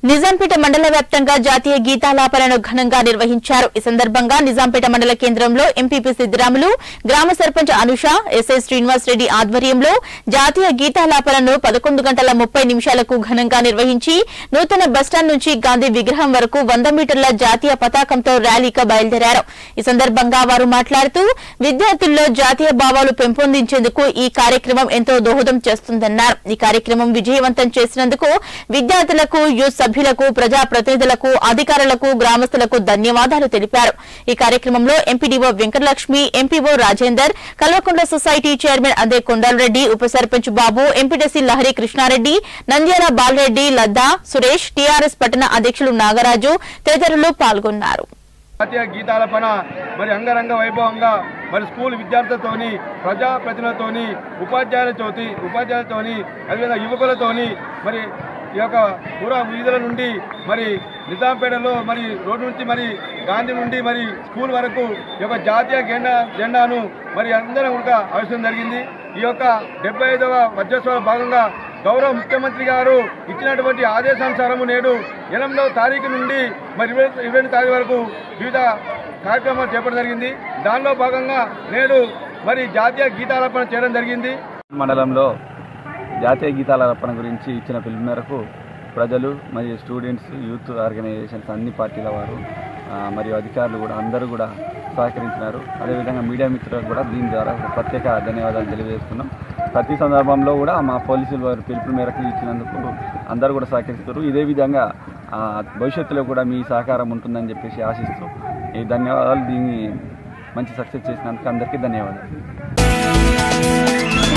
నిజాంపేట మండల వ్యాప్తంగా జాతీయ గీతాలాపనను ఘనంగా నిర్వహించారు ఈ సందర్భంగా నిజాంపేట మండల కేంద్రంలో ఎంపీపీ సిద్దిరాములు గ్రామ సర్పంచ్ అనుష ఎస్ఐ శ్రీనివాస్ రెడ్డి ఆధ్వర్యంలో జాతీయ గీతాలాపనను పదకొండు గంటల ముప్పై నిమిషాలకు ఘనంగా నిర్వహించి నూతన బస్టాండ్ నుంచి గాంధీ విగ్రహం వరకు వంద మీటర్ల జాతీయ పతాకంతో ర్యాలీగా బయలుదేరారు ఈ సందర్భంగా వారు మాట్లాడుతూ విద్యార్థుల్లో జాతీయ భావాలు పెంపొందించేందుకు ఈ కార్యక్రమం ఎంతో దోహదం చేస్తుందన్నారు ఈ కార్యక్రమం విజయవంతం చేసినందుకు విద్యార్థులకు యూత్ సభ్యులకు ప్రజాప్రతినిధులకు అధికారులకు గ్రామస్తులకు ధన్యవాదాలు తెలిపారు ఈ కార్యక్రమంలో MPDO Venkatalakshmi MPO Rajender Kalvakuntla society chairman అదే కొండలరెడ్డి ఉప సర్పంచ్ బాబు ఎంపీటీసీ లహరి కృష్ణారెడ్డి నంద్యాల బాలరెడ్డి లద్దా సురేష్ టీఆర్ఎస్ పట్టణ అధ్యక్షులు నాగరాజు తదితరులు పాల్గొన్నారు జాతీయ గీతాలపన మరి అంగరంగ వైభవంగా మరి స్కూల్ విద్యార్థులతోని ప్రజాప్రతినిధులతోని ఉపాధ్యాయులతోటి ఉపాధ్యాయులతోని అదేవిధంగా యువకులతోని మరి ఈ యొక్క పుర వీధుల నుండి మరి నిజాంపేటలో మరి రోడ్డు నుంచి మరి గాంధీ నుండి మరి స్కూల్ వరకు ఈ యొక్క జాతీయ జెండా జెండాను మరి అందరం కూడా అవసరం జరిగింది ఈ యొక్క డెబ్బై ఐదవ వజ్రోత్సవ భాగంగా గౌరవ ముఖ్యమంత్రి గారు ఇచ్చినటువంటి ఆదేశానుసారము నేడు ఎనిమిదవ తారీఖు నుండి మరి ఇరవై ఇరవై తారీఖు వరకు వివిధ కార్యక్రమాలు చేపట్టడం జరిగింది దానిలో భాగంగా నేడు మరి జాతీయ గీతాలపన చేయడం జరిగింది మండలంలో జాతీయ గీతాల అర్పణ గురించి ఇచ్చిన పిలుపు మేరకు ప్రజలు మరియు స్టూడెంట్స్ యూత్ ఆర్గనైజేషన్స్ అన్ని పార్టీల వారు ఆ, మరియు అధికారులు కూడా అందరూ కూడా సహకరించినారు అదేవిధంగా మీడియా మిత్రులకు కూడా దీని ద్వారా ప్రత్యేక ధన్యవాదాలు తెలియజేస్తున్నాం ప్రతి సందర్భంలో కూడా మా పోలీసులు వారి పిలుపు మేరకు ఇచ్చినందుకు అందరూ కూడా సహకరిస్తారు ఇదే విధంగా ఆ, భవిష్యత్తులో కూడా మీ సహకారం ఉంటుందని చెప్పేసి ఆశిస్తూ ఈ ధన్యవాదాలు దీన్ని మంచి సక్సెస్ చేసినందుకు అందరికీ ధన్యవాదాలు